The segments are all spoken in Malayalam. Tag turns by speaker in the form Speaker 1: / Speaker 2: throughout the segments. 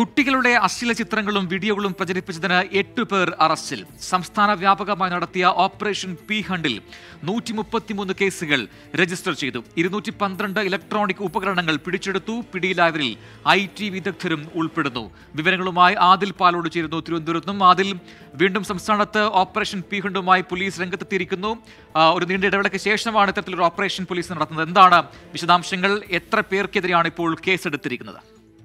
Speaker 1: കുട്ടികളുടെ അശ്ലീല ചിത്രങ്ങളും വീഡിയോകളും പ്രചരിപ്പിച്ചതിന് എട്ട് പേർ അറസ്റ്റിൽ സംസ്ഥാന വ്യാപകമായി നടത്തിയ ഓപ്പറേഷൻ പി ഹണ്ടിൽ നൂറ്റി മുപ്പത്തിമൂന്ന് കേസുകൾ രജിസ്റ്റർ ചെയ്തു ഇരുന്നൂറ്റി പന്ത്രണ്ട് ഇലക്ട്രോണിക് ഉപകരണങ്ങൾ പിടിച്ചെടുത്തു പിടിയിലായവരിൽ ഐ ടി വിദഗ്ധരും ഉൾപ്പെടുന്നു വിവരങ്ങളുമായി ആദിൽ പാലോട് ചേരുന്നു തിരുവനന്തപുരത്തും ആദിൽ വീണ്ടും സംസ്ഥാനത്ത് ഓപ്പറേഷൻ പി ഹണ്ടുമായി പോലീസ് രംഗത്തെത്തിയിരിക്കുന്നു ആ, ഒരു നീണ്ട ഇടവേളയ്ക്ക് ശേഷമാണ് ഇത്തരത്തിലൊരു ഓപ്പറേഷൻ പോലീസ് നടത്തുന്നത് എന്താണ് വിശദാംശങ്ങൾ എത്ര പേർക്കെതിരെയാണ് ഇപ്പോൾ കേസെടുത്തിരിക്കുന്നത്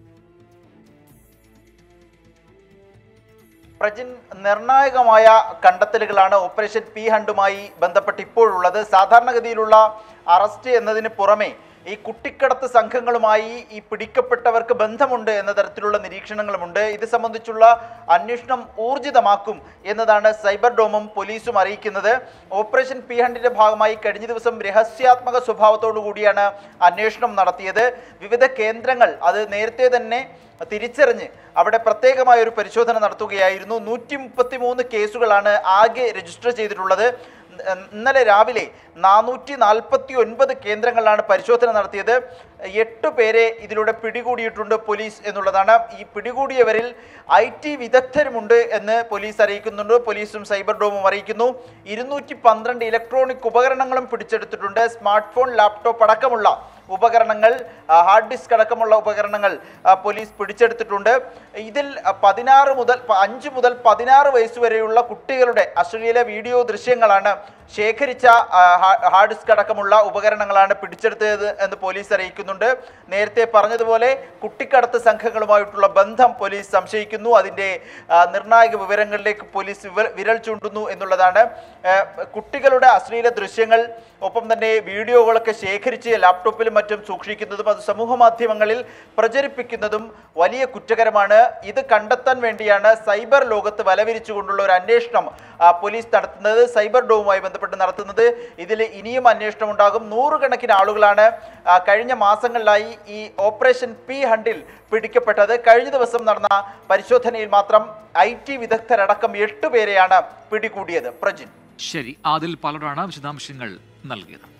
Speaker 2: പ്രജിൻ നിർണായകമായ കണ്ടെത്തലുകളാണ് ഓപ്പറേഷൻ പി ഹണ്ടുമായി ബന്ധപ്പെട്ട് ഇപ്പോഴുള്ളത് സാധാരണഗതിയിലുള്ള അറസ്റ്റ് എന്നതിന് പുറമെ ഈ കുട്ടിക്കടത്ത് സംഘങ്ങളുമായി ഈ പിടിക്കപ്പെട്ടവർക്ക് ബന്ധമുണ്ട് എന്ന തരത്തിലുള്ള നിരീക്ഷണങ്ങളുമുണ്ട് ഇത് സംബന്ധിച്ചുള്ള അന്വേഷണം ഊർജിതമാക്കും എന്നതാണ് സൈബർ ഡോമും പോലീസും അറിയിക്കുന്നത് ഓപ്പറേഷൻ പി ഹണ്ടിന്റെ ഭാഗമായി കഴിഞ്ഞ ദിവസം രഹസ്യാത്മക സ്വഭാവത്തോടു കൂടിയാണ് അന്വേഷണം നടത്തിയത് വിവിധ കേന്ദ്രങ്ങൾ അത് നേരത്തെ തന്നെ തിരിച്ചറിഞ്ഞ് അവിടെ പ്രത്യേകമായ ഒരു പരിശോധന നടത്തുകയായിരുന്നു നൂറ്റി മുപ്പത്തി മൂന്ന് കേസുകളാണ് ആകെ രജിസ്റ്റർ ചെയ്തിട്ടുള്ളത് ഇന്നലെ രാവിലെ നാനൂറ്റി നാൽപ്പത്തി ഒൻപത് കേന്ദ്രങ്ങളിലാണ് പരിശോധന നടത്തിയത് എട്ട് പേരെ ഇതിലൂടെ പിടികൂടിയിട്ടുണ്ട് പോലീസ് എന്നുള്ളതാണ് ഈ പിടികൂടിയവരിൽ ഐ ടി വിദഗ്ധരുമുണ്ട് എന്ന് പോലീസ് അറിയിക്കുന്നുണ്ട് പോലീസും സൈബർ ഡോമും അറിയിക്കുന്നു ഇരുന്നൂറ്റി പന്ത്രണ്ട് ഇലക്ട്രോണിക് ഉപകരണങ്ങളും പിടിച്ചെടുത്തിട്ടുണ്ട് സ്മാർട്ട് ഫോൺ ലാപ്ടോപ്പ് അടക്കമുള്ള ഉപകരണങ്ങൾ ആ, ഹാർഡ് ഡിസ്ക് അടക്കമുള്ള ഉപകരണങ്ങൾ ആ, പോലീസ് പിടിച്ചെടുത്തിട്ടുണ്ട് ഇതിൽ ആ, പതിനാറ് മുതൽ പ- അഞ്ച് മുതൽ പതിനാറ് വയസ്സ് വരെയുള്ള കുട്ടികളുടെ അശ്ലീല വീഡിയോ ദൃശ്യങ്ങളാണ് ശേഖരിച്ച ആ, ഹാ- ഹാർഡ് ഡിസ്ക് അടക്കമുള്ള ഉപകരണങ്ങളാണ് പിടിച്ചെടുത്തത് എന്ന് പോലീസ് അറിയിക്കുന്നുണ്ട് നേരത്തെ പറഞ്ഞതുപോലെ കുട്ടിക്കടത്ത് സംഘങ്ങളുമായിട്ടുള്ള ബന്ധം പോലീസ് സംശയിക്കുന്നു അതിൻ്റെ ആ, നിർണായക വിവരങ്ങളിലേക്ക് പോലീസ് വിവ- വിരൽ ചൂണ്ടുന്നു എന്നുള്ളതാണ് ആ, കുട്ടികളുടെ അശ്ലീല ദൃശ്യങ്ങൾ ഒപ്പം തന്നെ വീഡിയോകളൊക്കെ ശേഖരിച്ച് ലാപ്ടോപ്പിലും മറ്റും സൂക്ഷിക്കുന്നതും അത് സമൂഹ മാധ്യമങ്ങളിൽ പ്രചരിപ്പിക്കുന്നതും വലിയ കുറ്റകരമാണ് ഇത് കണ്ടെത്താൻ വേണ്ടിയാണ് സൈബർ ലോകത്ത് വലവിരിച്ചുകൊണ്ടുള്ള ഒരു അന്വേഷണം ആ, പോലീസ് നടത്തുന്നത് സൈബർ ഡോവുമായി ബന്ധപ്പെട്ട് നടത്തുന്നത് ഇതിൽ ഇനിയും അന്വേഷണം ഉണ്ടാകും നൂറുകണക്കിന് ആളുകളാണ് ആ, കഴിഞ്ഞ മാസങ്ങളിലായി ഈ ഓപ്പറേഷൻ പി ഹണ്ടിൽ പിടിക്കപ്പെട്ടത് കഴിഞ്ഞ ദിവസം നടന്ന പരിശോധനയിൽ മാത്രം ഐ ടി വിദഗ്ധരടക്കം എട്ട് പേരെയാണ് പിടികൂടിയത് പ്രജിൻ
Speaker 1: ശരി ആദിൽ പാലോടാണ് വിശദാംശങ്ങൾ നൽകിയത്